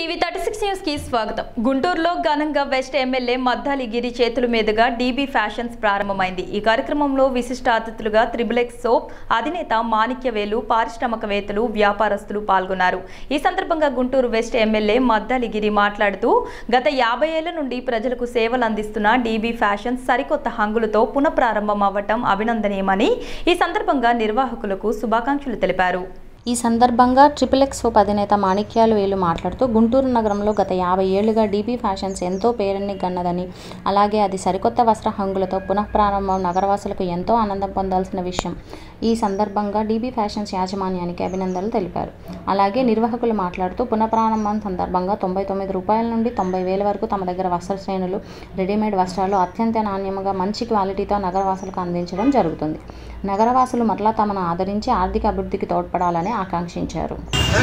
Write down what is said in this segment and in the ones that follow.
TV thirty six news కి స్వాగతం గుంటూరులో ఘనంగా వెస్ట్ ఎమ్మెల్యే మద్దాలి గిరి చేతుల మీదుగా డీబీ ఫ్యాషన్స్ ప్రారంభమైంది ఈ కార్యక్రమంలో విశిష్ట అతిథులుగా త్రిబులెక్స్ సోప్ అధినేత మాణిక్యవేలు పారిశ్రామికవేత్తలు వ్యాపారస్తులు పాల్గొన్నారు ఈ సందర్భంగా గుంటూరు వెస్ట్ ఎమ్మెల్యే మద్దాలి గిరి మాట్లాడుతూ గత యాభై ఏళ్ల నుండి ప్రజలకు సేవలు అందిస్తున్న డీబీ ఫ్యాషన్స్ సరికొత్త హంగులతో పునఃప్రారంభం అవ్వటం అభినందనీయమని ఈ సందర్భంగా నిర్వాహకులకు శుభాకాంక్షలు తెలిపారు ఈ సందర్భంగా ట్రిపుల్ ఎక్స్ సోప్ అధినేత మాణిక్యాలు వేలు మాట్లాడుతూ గుంటూరు నగరంలో గత యాభై ఏళ్లుగా డీబీ ఫ్యాషన్స్ ఎంతో పేరుని గన్నదని అలాగే అది సరికొత్త వస్త్ర హంగులతో పునఃప్రారంభం నగరవాసులకు ఎంతో ఆనందం పొందాల్సిన విషయం ఈ సందర్భంగా డీబీ ఫ్యాషన్స్ యాజమాన్యానికి అభినందనలు తెలిపారు అలాగే నిర్వాహకులు మాట్లాడుతూ పునఃప్రారంభం సందర్భంగా తొంభై తొమ్మిది రూపాయల నుండి తొంభై వేల వరకు తమ దగ్గర వస్త్ర శ్రేణులు రెడీమేడ్ వస్త్రాలు అత్యంత నాణ్యముగా మంచి క్వాలిటీతో నగరవాసులకు అందించడం జరుగుతుంది నగరవాసులు మరలా తమను ఆదరించి ఆర్థిక అభివృద్ధికి తోడ్పడాలని ఆకాంక్షించారు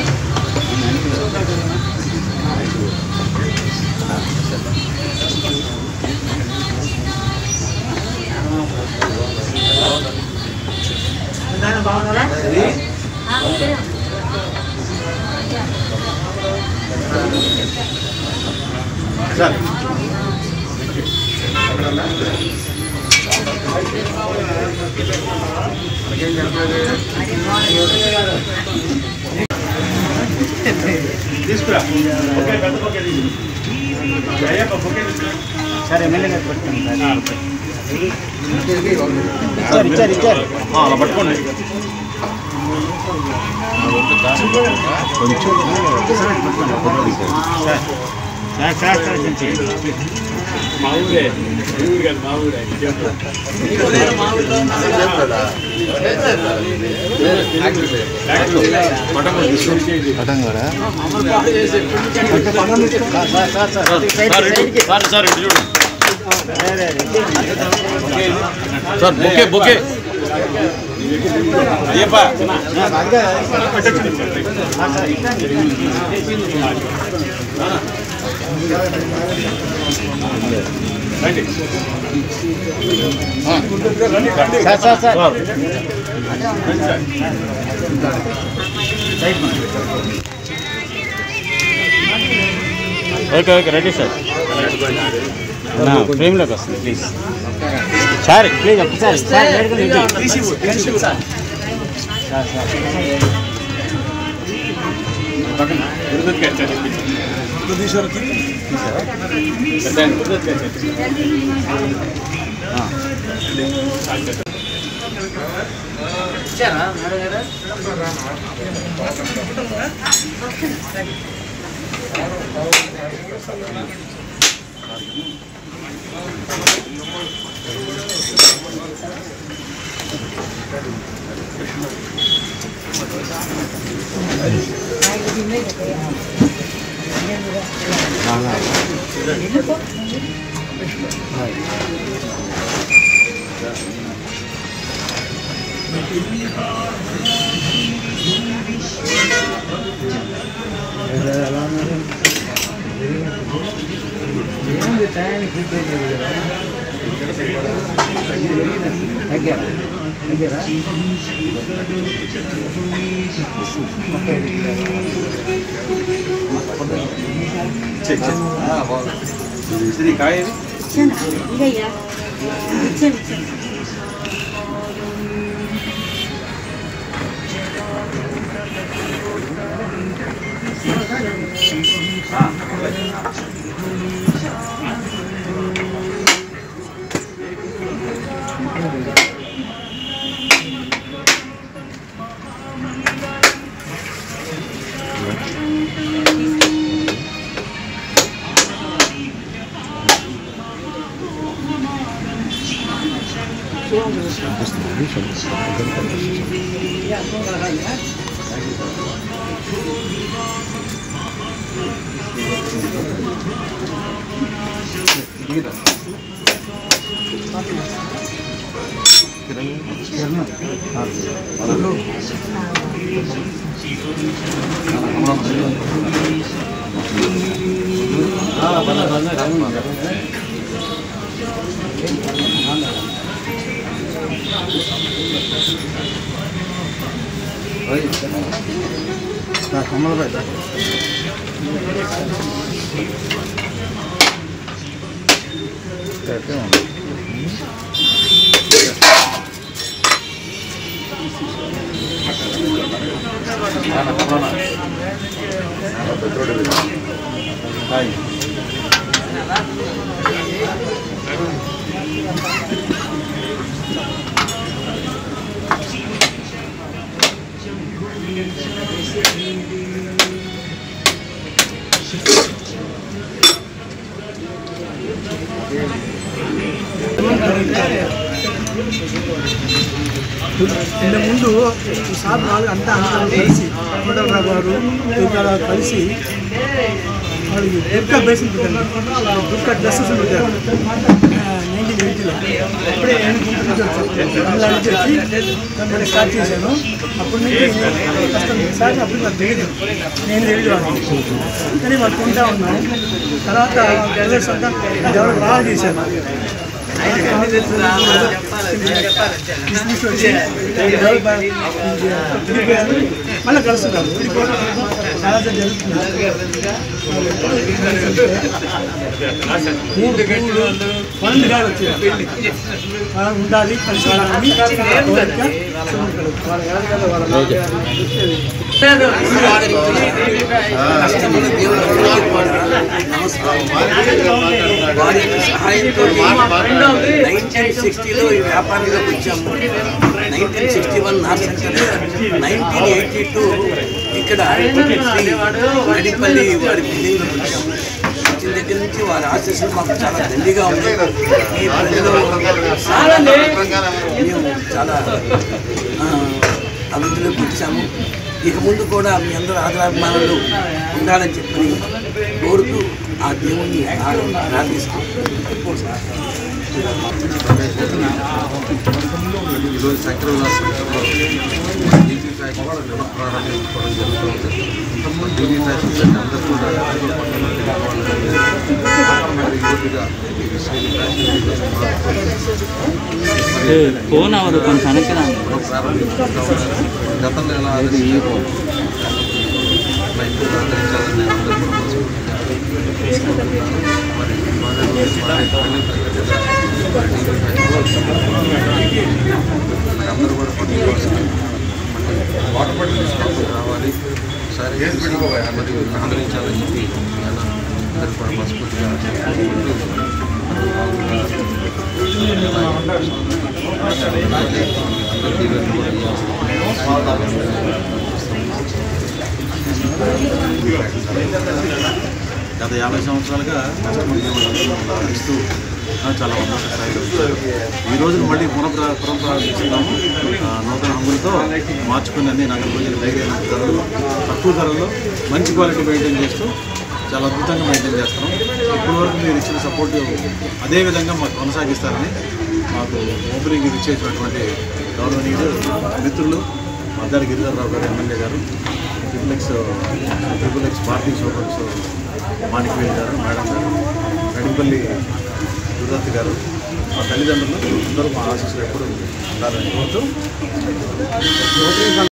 తీసుకురా ఓకే పెద్ద బొకే తీసు అయ్యప్ప బొకే తీసుకురా సార్ ఎమ్మెల్యే గారు పట్టుకోండి ఇచ్చారు ఇచ్చారు ఇచ్చారు అలా పట్టుకోండి సార్ సార్ సార్ మా ఊరే ఊరు కాదు మా ఊరే సార్ సార్ ఇటు చూడు సార్ బొకే బొకే అయ్యప్ప రండి sir sir sir okay okay ready sir నా ఫ్రేమ్లోకి వస్తుంది ప్లీజ్ సార్ ప్లీజ్ ఒకసారి సార్ నేరుగా నిల్చోండి. సార్ సార్ పక్కన గురుదత్ గారు సార్ పెద్దాయన గురుదత్ గారు సార్ ఇది కాయ ఇది కమలబాయ్ నిన్న ముందు సార్ వాళ్ళు అంతా అందరూ కలిసి కోటలరావు గారు దుర్గా కలిసి వాళ్ళకి దుర్గా బేసిన్ పెట్టారు దుర్గా డ్రెస్సెస్ పెట్టారు నైన్టీన్ ఎయిటీలో అప్పుడే నేను గుంటూరు నుంచి వచ్చాను అందులో వచ్చేసి దాన్ని స్టార్ట్ చేశాను అప్పటి నుంచి కష్టం సార్ అప్పుడు నాకు తెలియదు నేను తెలియదు వాళ్ళకి కానీ వాళ్ళు కొంటా ఉన్నాను తర్వాత బ్రదర్స్ అంతా డెవలప్ బాగా చేశాను మళ్ళీ కలుస్తున్నారు చాలా జరుగుతుంది మూడు మూడు పన్నెండు గారు వచ్చారు అలా ఉండాలి కలిసి ఉండాలని కోరిక వారి సహాయంతో నైన్టీన్ సిక్స్టీలో ఈ వ్యాపారంలోకి వచ్చాము nineteen sixty one north centre nineteen eighty two ఇక్కడ శ్రీ నడిపల్లి వారి బిల్డింగ్లోకి వచ్చాము వచ్చిన దగ్గర నుంచి వారి ఆశీస్సులు మాకు చాలా దండిగా ఉంది ఈ ప్రజలు మేము చాలా ఆ, అభివృద్ధిలోకి వచ్చాము ఇక ముందు కూడా మీ అందరూ ఆదరాభిమానులు ఉండాలని చెప్పి కోరుతూ ఆ దేవుణ్ణి ప్రార్థిస్తాం ఈరోజు సైకిల్ సెంటర్లో డీజీ ఫ్యాషన్ ప్రారంభించుకోవడం జరుగుతుంది డీజీ ఫ్యాషన్ సెంటర్ అందరూ కూడా మరి ఈరోజుగా ఈ విషయం ఫ్యాషన్ ఫోన్ అవ్వదు కొంచెం వెనక్కి ప్రారంభించుకుంటాం గతంలో ఎలా అది రైతులు ఆదరించాలని నేను అందరికీ మనస్ఫూర్తిగా మరి మన మన పల్లె ప్రగతిగా మరి డీజీ ఫ్యాషన్ అందరూ కూడా పట్టుకోవాల్సింది వాటర్ బాటిల్ తీసుకొని రావాలి సరే మరి ఆదరించాలని చెప్పి నేను అందరూ కూడా మనస్ఫూర్తిగా కోరుకుంటూ, అందరికీ గత యాభై సంవత్సరాలుగా కస్టమర్ జీవనాలు ఇస్తూ చాలా ఉన్నత స్థాయిలో వచ్చారు ఈ రోజు మళ్ళీ పునఃప్రా పునఃప్రారంభిస్తున్నాము ఆ, నూతన హంగులతో మార్చుకుని అన్ని నాకు రోజులు ధైర్యం ధరలు తక్కువ ధరల్లో మంచి క్వాలిటీ మెయింటైన్ చేస్తూ చాలా అద్భుతంగా మెయింటైన్ చేస్తున్నాం ఇప్పటివరకు మీరు ఇచ్చిన సపోర్ట్ అదే విధంగా మాకు కొనసాగిస్తారని మాకు ఓపెనింగ్ ఇచ్చేసినటువంటి గౌరవనీయులు మిత్రులు మద్దారి గిరిధర్రావు గారు ఎమ్మెల్యే గారు triple X triple X party సోపర్స్ మాణిక్వేల్ గారు మేడం గారు నడిపల్లి గురుదత్ గారు మా తల్లిదండ్రులు అందరూ మా ఆశీస్సులు ఎప్పుడు ఉండాలని కోరుతూ